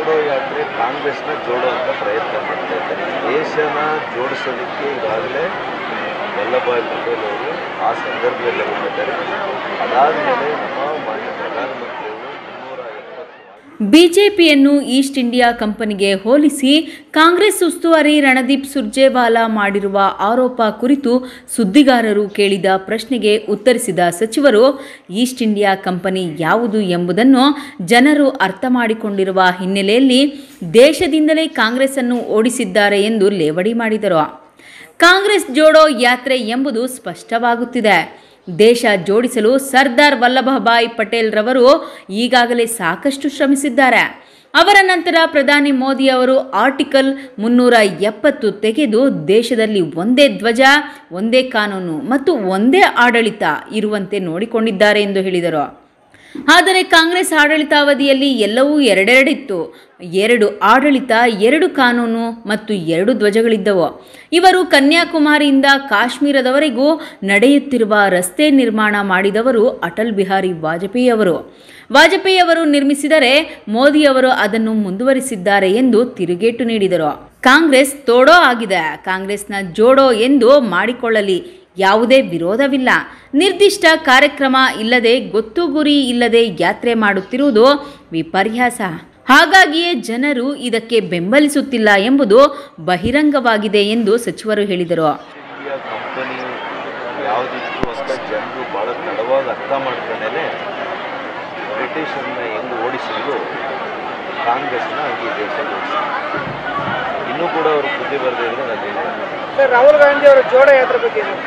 ಜೋಡೋ ಯಾತ್ರೆ ಕಾಂಗ್ರೆಸ್ನ ಜೋಡೋ ಅಂತ ಪ್ರಯತ್ನ ಮಾಡ್ತಾ ಇದ್ದಾರೆ ದೇಶನ ಜೋಡಿಸೋದಕ್ಕೆ ಈಗಾಗಲೇ ವಲ್ಲಭಾಯ್ ಪಟೇಲ್ ಅವರು ಆ ಸಂದರ್ಭದಲ್ಲಿ ಹೇಳಿದ್ದಾರೆ ಅದಾದಮೇಲೆ ನಮ್ಮ ಮಾನ್ಯ ಪ್ರಧಾನಮಂತ್ರಿಗಳು ಮುನ್ನೂರ ಎಪ್ಪತ್ತು ಬಿಜೆಪಿಯನ್ನು ಈಸ್ಟ್ ಇಂಡಿಯಾ ಕಂಪನಿಗೆ ಹೋಲಿಸಿ ಕಾಂಗ್ರೆಸ್ ಉಸ್ತುವಾರಿ ರಣದೀಪ್ ಸುರ್ಜೇವಾಲಾ ಮಾಡಿರುವ ಆರೋಪ ಕುರಿತು ಸುದ್ದಿಗಾರರು ಕೇಳಿದ ಪ್ರಶ್ನೆಗೆ ಉತ್ತರಿಸಿದ ಸಚಿವರು ಈಸ್ಟ್ ಇಂಡಿಯಾ ಕಂಪನಿ ಯಾವುದು ಎಂಬುದನ್ನು ಜನರು ಅರ್ಥ ಮಾಡಿಕೊಂಡಿರುವ ಹಿನ್ನೆಲೆಯಲ್ಲಿ ದೇಶದಿಂದಲೇ ಕಾಂಗ್ರೆಸ್ಸನ್ನು ಓಡಿಸಿದ್ದಾರೆ ಎಂದು ಲೇವಡಿ ಮಾಡಿದರು ಕಾಂಗ್ರೆಸ್ ಜೋಡೋ ಯಾತ್ರೆ ಎಂಬುದು ಸ್ಪಷ್ಟವಾಗುತ್ತಿದೆ ದೇಶ ಜೋಡಿಸಲು ಸರ್ದಾರ್ ವಲ್ಲಭಭಾಯ್ ಪಟೇಲ್ ರವರು ಈಗಾಗಲೇ ಸಾಕಷ್ಟು ಶ್ರಮಿಸಿದ್ದಾರೆ ಅವರ ನಂತರ ಪ್ರಧಾನಿ ಮೋದಿ ಅವರು ಆರ್ಟಿಕಲ್ ಮುನ್ನೂರ ಎಪ್ಪತ್ತು ತೆಗೆದು ದೇಶದಲ್ಲಿ ಒಂದೇ ಧ್ವಜ ಒಂದೇ ಕಾನೂನು ಮತ್ತು ಒಂದೇ ಆಡಳಿತ ಇರುವಂತೆ ನೋಡಿಕೊಂಡಿದ್ದಾರೆ ಎಂದು ಹೇಳಿದರು ಆದರೆ ಕಾಂಗ್ರೆಸ್ ಆಡಳಿತಾವಧಿಯಲ್ಲಿ ಎಲ್ಲವೂ ಎರಡೆರಡಿತ್ತು ಎರಡು ಆಡಳಿತ ಎರಡು ಕಾನೂನು ಮತ್ತು ಎರಡು ಧ್ವಜಗಳಿದ್ದವು ಇವರು ಕನ್ಯಾಕುಮಾರಿಯಿಂದ ಕಾಶ್ಮೀರದವರೆಗೂ ನಡೆಯುತ್ತಿರುವ ರಸ್ತೆ ನಿರ್ಮಾಣ ಮಾಡಿದವರು ಅಟಲ್ ಬಿಹಾರಿ ವಾಜಪೇಯಿ ಅವರು ವಾಜಪೇಯಿ ಅವರು ನಿರ್ಮಿಸಿದರೆ ಮೋದಿ ಅವರು ಅದನ್ನು ಮುಂದುವರಿಸಿದ್ದಾರೆ ಎಂದು ತಿರುಗೇಟು ನೀಡಿದರು ಕಾಂಗ್ರೆಸ್ ತೋಡೋ ಆಗಿದೆ ಕಾಂಗ್ರೆಸ್ನ ಜೋಡೋ ಎಂದು ಮಾಡಿಕೊಳ್ಳಲಿ ಯಾವುದೇ ವಿರೋಧವಿಲ್ಲ ನಿರ್ದಿಷ್ಟ ಕಾರ್ಯಕ್ರಮ ಇಲ್ಲದೆ ಗೊತ್ತು ಗುರಿ ಇಲ್ಲದೆ ಯಾತ್ರೆ ಮಾಡುತ್ತಿರುವುದು ವಿಪರ್ಯಾಸ ಹಾಗಾಗಿಯೇ ಜನರು ಇದಕ್ಕೆ ಬೆಂಬಲಿಸುತ್ತಿಲ್ಲ ಎಂಬುದು ಬಹಿರಂಗವಾಗಿದೆ ಎಂದು ಸಚಿವರು ಹೇಳಿದರು ಇಂಡಿಯಾ ಕಂಪನಿ ಯಾವುದಿತ್ತು ಅಂತ ಜನರು ಭಾಳ ತಡವಾಗಿ ಅರ್ಥ ಮಾಡ್ಕೊಂಡೇ ಬ್ರಿಟಿಷರನ್ನ ಹೆಂಗೆ ಓಡಿಸಿದ್ರು ಕಾಂಗ್ರೆಸ್ನ ಹಂಗೆ ದೇಶ ಓಡಿಸಿದ್ರು ಇನ್ನೂ ಕೂಡ ಅವರು ಬುದ್ಧಿ ಬರದೇ ಇದ್ರೆ ನಾನು ಹೇಳಿಲ್ಲ ಸರ್ ರಾಹುಲ್ ಗಾಂಧಿ ಅವರ ಜೋಡ ಯಾತ್ರೆ ಬಗ್ಗೆ ಏನು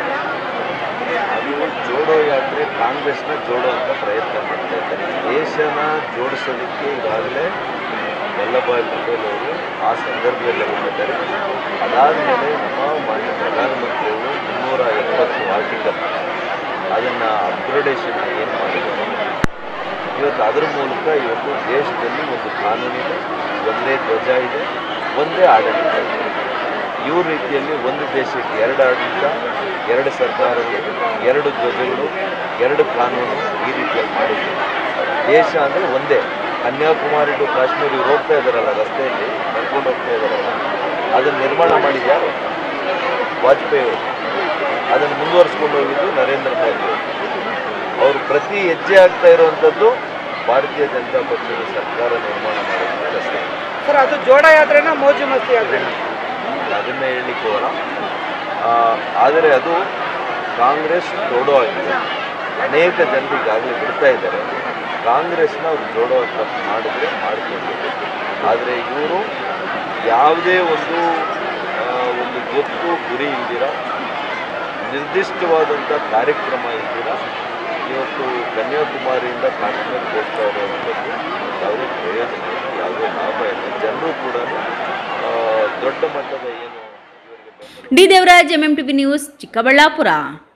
ಅದು ಜೋಡೋ ಯಾತ್ರೆ ಕಾಂಗ್ರೆಸ್ನ ಜೋಡೋ ಅಂತ ಪ್ರಯತ್ನ ಮಾಡ್ತಾ ಇದ್ದಾರೆ ದೇಶನ ಜೋಡಿಸೋದಕ್ಕೆ ಈಗಾಗಲೇ ವಲ್ಲಭಾಯ್ ಪಟೇಲ್ ಅವರು ಆ ಸಂದರ್ಭದಲ್ಲಿ ಹೇಳಿದ್ದಾರೆ ಅದಾದಮೇಲೆ ನಮ್ಮ ಮಾನ್ಯ ಪ್ರಧಾನಮಂತ್ರಿಗಳು ಮುನ್ನೂರ ಎಪ್ಪತ್ತು ಆರ್ಟಿಕಲ್ ಅದನ್ನು ಅಪ್ಗ್ರೇಡೇಷನ್ ಏನು ಮಾಡಿದ್ದಾರೆ ಇವತ್ತು ಅದರ ಮೂಲಕ ಇವತ್ತು ದೇಶದಲ್ಲಿ ಒಂದು ಕಾನೂನಿದೆ ಒಂದೇ ಧ್ವಜ ಇದೆ ಒಂದೇ ಆಡಳಿತ ಇದೆ ಇವ್ರ ರೀತಿಯಲ್ಲಿ ಒಂದು ದೇಶಕ್ಕೆ ಎರಡು ಆಡಳಿತ ಎರಡು ಸರ್ಕಾರಗಳು ಎರಡು ಧ್ವಜಗಳು ಎರಡು ಕಾನೂನು ಈ ರೀತಿಯಲ್ಲಿ ಮಾಡಿದ್ರು ದೇಶ ಅಂದರೆ ಒಂದೇ ಕನ್ಯಾಕುಮಾರಿ ಟು ಕಾಶ್ಮೀರ ಇವ್ರು ಹೋಗ್ತಾ ಇದ್ದಾರಲ್ಲ ರಸ್ತೆಯಲ್ಲಿ ನಡ್ಕೊಂಡು ಹೋಗ್ತಾ ಇದ್ದಾರಲ್ಲ ಅದನ್ನು ನಿರ್ಮಾಣ ಮಾಡಿದ್ದು ಯಾರು ವಾಜಪೇಯಿ ಅವರು ಅದನ್ನು ಮುಂದುವರಿಸ್ಕೊಂಡು ಹೋಗಿದ್ದು ನರೇಂದ್ರ ಮೋದಿ ಅವರು ಅವರು ಪ್ರತಿ ಹೆಜ್ಜೆ ಆಗ್ತಾ ಇರುವಂಥದ್ದು ಭಾರತೀಯ ಜನತಾ ಪಕ್ಷದ ಸರ್ಕಾರ ನಿರ್ಮಾಣ ಮಾಡಿದ ಕೆಲಸ ಸರ್ ಅದು ಜೋಡ ಯಾತ್ರೆನ ಮೋಜು ಮಸ್ತಿ ಯಾತ್ರೆನ ಅದನ್ನೇ ಹೇಳಲಿಕ್ಕೆ ಹೋಗೋಣ ಆ, ಆದರೆ ಅದು ಕಾಂಗ್ರೆಸ್ ಜೋಡೋ ಆಗಿದೆ ಅನೇಕ ಜನರು ಈಗಾಗಲೇ ಬಿಡ್ತಾ ಇದ್ದಾರೆ ಕಾಂಗ್ರೆಸ್ನ ಅವ್ರು ಜೋಡೋ ಅಂತ ಮಾಡಿದ್ರೆ ಮಾಡ್ಕೊಂಡು ಆದರೆ ಇವರು ಯಾವುದೇ ಒಂದು ಆ, ಒಂದು ಗೊತ್ತು ಗುರಿ ಇಲ್ದಿರ ನಿರ್ದಿಷ್ಟವಾದಂಥ ಕಾರ್ಯಕ್ರಮ ಇಲ್ದಿರ ಇವತ್ತು ಕನ್ಯಾಕುಮಾರಿಯಿಂದ ಕಾಶ್ಮೀರಕ್ಕೆ ಹೋಗ್ತಾ ಇರುವಂಥದ್ದು ಯಾವುದೇ ಪ್ರಯೋಜನ ಇಲ್ಲ, ಯಾವುದೇ ಲಾಭ ಇಲ್ಲ ಜನರು ಕೂಡ ಆ, ದೊಡ್ಡ ಮಟ್ಟದ ಏನು ಇವರಿಗೆ ಬೆಂಬಲ D Devaraj MM TV news Chikkaballapur